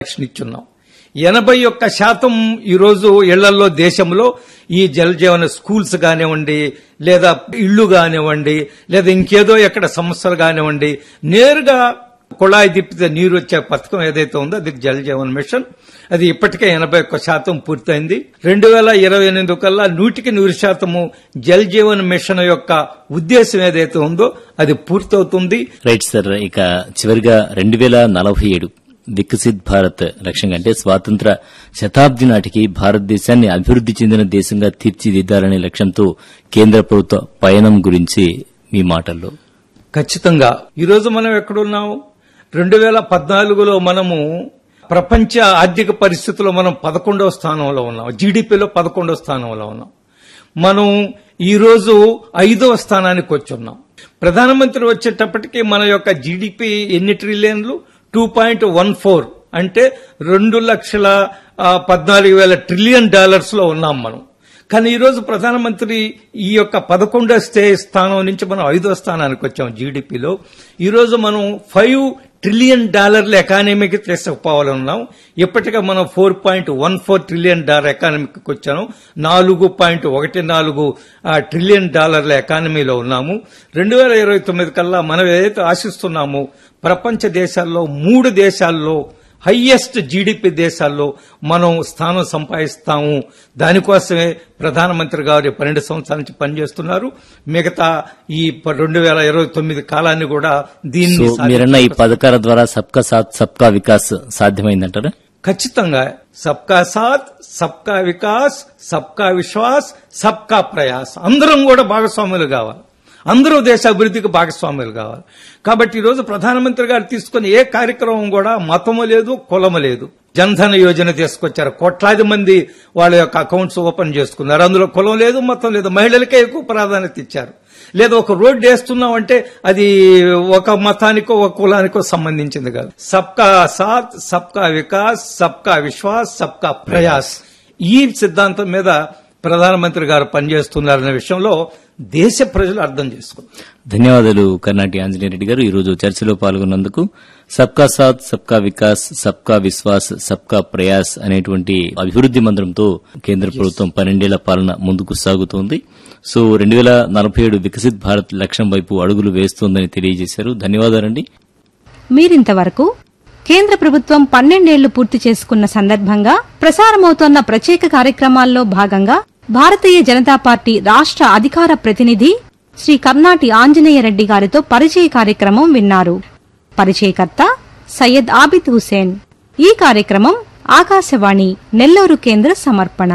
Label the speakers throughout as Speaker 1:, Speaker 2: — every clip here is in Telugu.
Speaker 1: రక్షణ ఇచ్చున్నాం ఎనభై ఒక్క శాతం ఈరోజు ఇళ్లలో దేశంలో ఈ జల్ జీవన స్కూల్స్ కానివ్వండి లేదా ఇళ్లు కానివ్వండి లేదా ఇంకేదో ఎక్కడ సంస్థలు కానివ్వండి నేరుగా కుళాయి తిప్పితే నీరు వచ్చే పథకం ఏదైతే ఉందో అది జల్ జీవన్ మిషన్ అది ఇప్పటికే ఎనభై ఒక్క శాతం పూర్తయింది రెండు వేల ఇరవై ఎనిమిది కల్లా నూటికి నూరు శాతము జల్ జీవన్ మిషన్ యొక్క ఉద్దేశం ఏదైతే ఉందో అది పూర్తవుతుంది
Speaker 2: రైట్ సార్ ఇక చివరిగా రెండు వేల నలభై ఏడు వికసిత్ భారత్ లక్ష్యంగా అంటే స్వాతంత్ర శతాబ్ది నాటికి భారతదేశాన్ని అభివృద్ది చెందిన దేశంగా తీర్చిదిద్దాలనే లక్ష్యంతో కేంద్ర ప్రభుత్వ పయనం గురించి మీ మాటల్లో
Speaker 1: ఖచ్చితంగా ఈరోజు మనం ఎక్కడున్నాం రెండు వేల పద్నాలుగులో మనము ప్రపంచ ఆర్థిక పరిస్థితుల్లో మనం పదకొండవ స్థానంలో ఉన్నాం జీడిపిలో పదకొండవ స్థానంలో ఉన్నాం మనం ఈ రోజు ఐదవ స్థానానికి వచ్చున్నాం ప్రధానమంత్రి వచ్చేటప్పటికి మన యొక్క జీడిపి ఎన్ని ట్రిలియన్లు టూ పాయింట్ వన్ ఫోర్ అంటే రెండు లక్షల ఆ, పద్నాలుగు వేల ట్రిలియన్ డాలర్స్ లో ఉన్నాం మనం కానీ ఈ రోజు ప్రధానమంత్రి ఈ యొక్క పదకొండో స్టే స్థానం నుంచి మనం ఐదో స్థానానికి వచ్చాం జీడిపిలో ఈ రోజు మనం ఫైవ్ ట్రిలియన్ డాలర్ల ఎకానమీకి తీసుకుపోవాలన్నాం ఇప్పటికే మనం four point one four trillion dollar ఎకానమీకి వచ్చాము నాలుగు పాయింట్ ఒకటి నాలుగు ఆ, ట్రిలియన్ డాలర్ల ఎకానమీలో ఉన్నాము రెండు వేల ఇరవై తొమ్మిది కల్లా మనం ఏదైతే ఆశిస్తున్నామో ప్రపంచ దేశాల్లో మూడు దేశాల్లో హయ్యెస్ట్ జీడిపి దేశాల్లో మనం స్థానం సంపాదిస్తాము దానికోసమే ప్రధానమంత్రి గారు పన్నెండు సంవత్సరాల నుంచి పనిచేస్తున్నారు మిగతా ఈ రెండు వేల ఇరవై తొమ్మిది కాలాన్ని కూడా
Speaker 2: సో
Speaker 1: దీన్ని
Speaker 2: మీరన్న ఈ పథకాల ద్వారా సబ్కా సాత్ సబ్కా వికాస్ సాధ్యమైందంటారా
Speaker 1: ఖచ్చితంగా సబ్కా సాత్ సబ్కా వికాస్ సబ్కా విశ్వాస్ సబ్కా ప్రయాస్ అందరం కూడా భాగస్వాములు కావాలి అందరూ దేశ అభివృద్ధికి భాగస్వాములు కావాలి కాబట్టి ఈ రోజు ప్రధానమంత్రి గారు తీసుకున్న ఏ కార్యక్రమం కూడా మతము లేదు కులము లేదు జన్ధన యోజన తీసుకొచ్చారు కోట్లాది మంది వాళ్ళ యొక్క అకౌంట్స్ ఓపెన్ చేసుకున్నారు అందులో కులం లేదు మతం లేదు మహిళలకే ఎక్కువ ప్రాధాన్యత ఇచ్చారు లేదా ఒక రోడ్డు వేస్తున్నామంటే అది ఒక మతానికో ఒక కులానికో సంబంధించింది కాదు సబ్కా సాత్ సబ్కా వికాస్ సబ్కా విశ్వాస్ సబ్కా ప్రయాస్ ఈ సిద్ధాంతం మీద ప్రధానమంత్రి గారు పనిచేస్తున్నారనే విషయంలో దేశ ప్రజలు అర్థం చేసుకున్నారు
Speaker 2: ధన్యవాదాలు కర్ణాటి ఆంజనేయ రెడ్డి గారు ఈ రోజు చర్చలో పాల్గొన్నందుకు సబ్కా సాత్ సబ్కా వికాస్ సబ్కా విశ్వాస్ సబ్కా ప్రయాస్ అనేటువంటి అభివృద్ది మంత్రంతో కేంద్ర ప్రభుత్వం పన్నెండేళ్ల పాలన ముందుకు సాగుతోంది సో రెండు వేల నలభై ఏడు వికసిత్ భారత్ లక్ష్యం వైపు అడుగులు వేస్తోందని తెలియజేశారు ధన్యవాదాలండి
Speaker 3: మీరింతవరకు కేంద్ర ప్రభుత్వం పన్నెండేళ్లు పూర్తి చేసుకున్న సందర్భంగా ప్రసారమవుతోన్న ప్రత్యేక కార్యక్రమాల్లో భాగంగా భారతీయ జనతా పార్టీ రాష్ట్ర అధికార ప్రతినిధి శ్రీ కర్ణాటి ఆంజనేయ రెడ్డి గారితో పరిచయ కార్యక్రమం విన్నారు పరిచయకర్త సయ్యద్ ఆబిద్ హుసేన్ ఈ కార్యక్రమం ఆకాశవాణి నెల్లూరు కేంద్ర సమర్పణ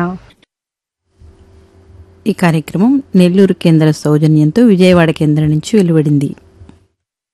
Speaker 4: ఈ కార్యక్రమం నెల్లూరు కేంద్ర సౌజన్యంతో విజయవాడ కేంద్రం నుంచి వెలువడింది